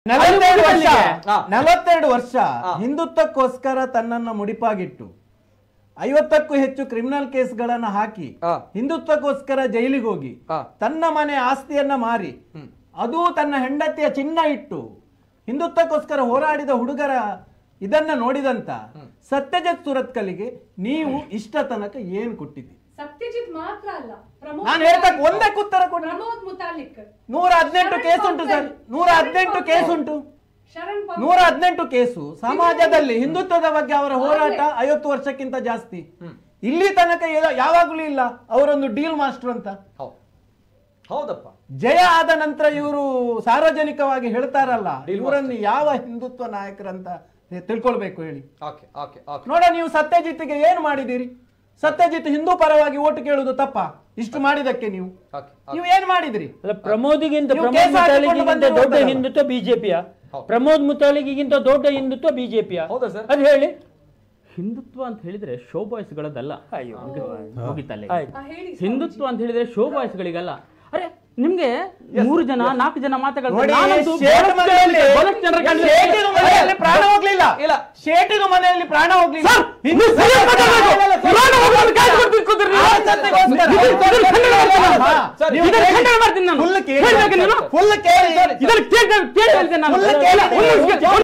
ನಲವತ್ತೆರಡು ವರ್ಷ ಹಾ. ನಲವತ್ತೆರಡು ವರ್ಷ ಹಾ. ಹಿಂದುತ್ವಕ್ಕೋಸ್ಕರ ತನ್ನನ್ನ ಮುಡಿಪಾಗಿಟ್ಟು ಐವತ್ತಕ್ಕೂ ಹೆಚ್ಚು ಕ್ರಿಮಿನಲ್ ಕೇಸ್ಗಳನ್ನ ಹಾಕಿ ಹಾ. ಹಿಂದುತ್ವಕ್ಕೋಸ್ಕರ ಜೈಲಿಗೆ ಹೋಗಿ ಹಾ. ತನ್ನ ಮನೆ ಆಸ್ತಿಯನ್ನ ಮಾರಿ ಅದು ತನ್ನ ಹೆಂಡತಿಯ ಚಿನ್ನ ಇಟ್ಟು ಹಿಂದುತ್ವಕ್ಕೋಸ್ಕರ ಹೋರಾಡಿದ ಹುಡುಗರ ಇದನ್ನ ನೋಡಿದಂತ ಸತ್ಯಜಿತ್ ಸುರತ್ಕಲಿಗೆ ನೀವು ಇಷ್ಟ ತನಕ ಏನ್ ಕೊಟ್ಟಿದ್ದೀರಿ ಸತ್ಯಜಿತ್ ಮಾತ್ರ ಅಲ್ಲ ಪ್ರಮೋದ್ ನಾನು ಹೇಳ್ತಾ ಒಂದಕ್ಕೆ ಉತ್ತರ ಕೊಡಿ ಪ್ರಮೋದ್ ಮುತಾಲಿಕ್ ನೂರ ಹದಿನೆಂಟು ಕೇಸ್ ಉಂಟು ಸರ್ ನೂರ ಹದಿನೆಂಟು ಕೇಸ್ ಉಂಟು ಶರಣ್ ಪಂಪ್ ನೂರ ಹದಿನೆಂಟು ಕೇಸು ಸಮಾಜದಲ್ಲಿ ಹಿಂದುತ್ವದ ಬಗ್ಗೆ ಅವರ ಹೋರಾಟ ಐವತ್ತು ವರ್ಷಕ್ಕಿಂತ ಜಾಸ್ತಿ ಇಲ್ಲಿ ತನಕ ಯಾ- ಯಾವಾಗ್ಲೂ ಇಲ್ಲ ಅವರೊಂದು ಡೀಲ್ ಮಾಸ್ಟರ್ ಅಂತ ಹೌದು ಹೌದಪ್ಪ ಜಯ ಆದ ನಂತರ ಇವರು ಸಾರ್ವಜನಿಕವಾಗಿ ಹೇಳ್ತಾರಲ್ಲ Deal ಇವರನ್ನು ಯಾವ ಹಿಂದುತ್ವ ನಾಯಕರಂತ ತಿಳ್ಕೊಳ್ಬೇಕು ಹೇಳಿ ಓಕೆ ಓಕೆ ಓಕೆ ನೋಡ ನೀವು ಸತ್ಯಜಿತ್ಗೆ ಏನು ಮಾಡಿದಿರಿ ಸತ್ಯಜಿತ್ ಹಿಂದೂ ಪರವಾಗಿ ಓಟು ಕೇಳುದು ತಪ್ಪ ಇಷ್ಟು ಮಾಡಿದಕ್ಕೆ ನೀವು ಓಕೆ ನೀವು ಏನ್ ಮಾಡಿದ್ರಿ ಅಲ್ಲ ಪ್ರಮೋದಿಗಿಂತ ನೀವು ಪ್ರಮೋದ್ ಕೇಸ್ ಹಾಕಿಕೊಂಡು ಮುತಾಲಿಗಿಂತ ದೊಡ್ಡ ಬಂದಿರುವಂತಲ್ಲ. ಹಿಂದುತ್ವ ಬಿಜೆಪಿಯ ಹೌದು. ಪ್ರಮೋದ್ ಮುತಾಲಿಗಿಂತ ದೊಡ್ಡ ಹಿಂದುತ್ವ ಬಿಜೆಪಿಯ ಹೌದಾ ಸರ್? ಅದು ಹೇಳಿ ಹಿಂದುತ್ವ ಅಂತ ಹೇಳಿದ್ರೆ ಶೋ ಬಾಯ್ಸ್ಗಳದ್ದಲ್ಲ ಮುಗಿತಲ್ಲ ಆಯ್ತು. ಆ, ಹೇಳಿ ಹಿಂದುತ್ವ ಅಂತ ಹೇಳಿದ್ರೆ ಶೋ ಬಾಯ್ಸ್ಗಳಿಗಲ್ಲ ಅರೆ ನಿಮ್ಗೆ ಮೂರು ಜನ ನಾಲ್ಕು ಜನ ಮಾತಾಡ್ತಾರೆ ನೋಡಿ, ನಾನಂತೂ ಶೇಟ್ ಬಹಳಷ್ಟು ಮನೆಯಲ್ಲಿ- ಬಹಳಷ್ಟು ಜನರ ಕಂಡು- ಶೇಟಿನ ಮನೆಯಲ್ಲಿ ಪ್ರಾಣ ಹೋಗ್ಲಿಲ್ಲ ಇಲ್ಲ. ಶೇಟಿನ ಮನೆಯಲ್ಲಿ ಪ್ರಾಣ ಹೋಗ್ಲಿಲ್ಲ ಸರ್, ಹಿಂದೂ ನೀವು ಸರಿಯಾಗಿ ಮಾತಾಡ್ಬೇಕು. ಪುರಾಣ ಓದುವಾಗ ಕಾಯ್ದು ಕೊಡ್ಬೇಕು ಕೂತ್ರಿ. ಆ ಸತ್ಯಕ್ಕೋಸ್ಕರ. ಇದು- ಇದನ್ನ ಖಂಡನೆ ಮಾಡ್ತೀನಿ ನಾನು. ಹಾ, ಸರ್, ನೀವು ಇದನ್ನ ಕೇಳಿ. ಖಂಡನೆ ಮಾಡ್ತೀನಿ ನಾನು. ಫುಲ್ ಕೇಳಿ. ಹೇಳ್ಬೇಕು ನೀನು? ಫುಲ್ ಕೇಳಿ ಇದನ್ನ ಕೇಳಿ ಕೇಳಿ ಹೇಳ್ತೇನೆ ನಾನು ಫುಲ್ ಇಲ್ಲ, ಕೇಳಿ. ಒಂದು ನಿಮಿಷ.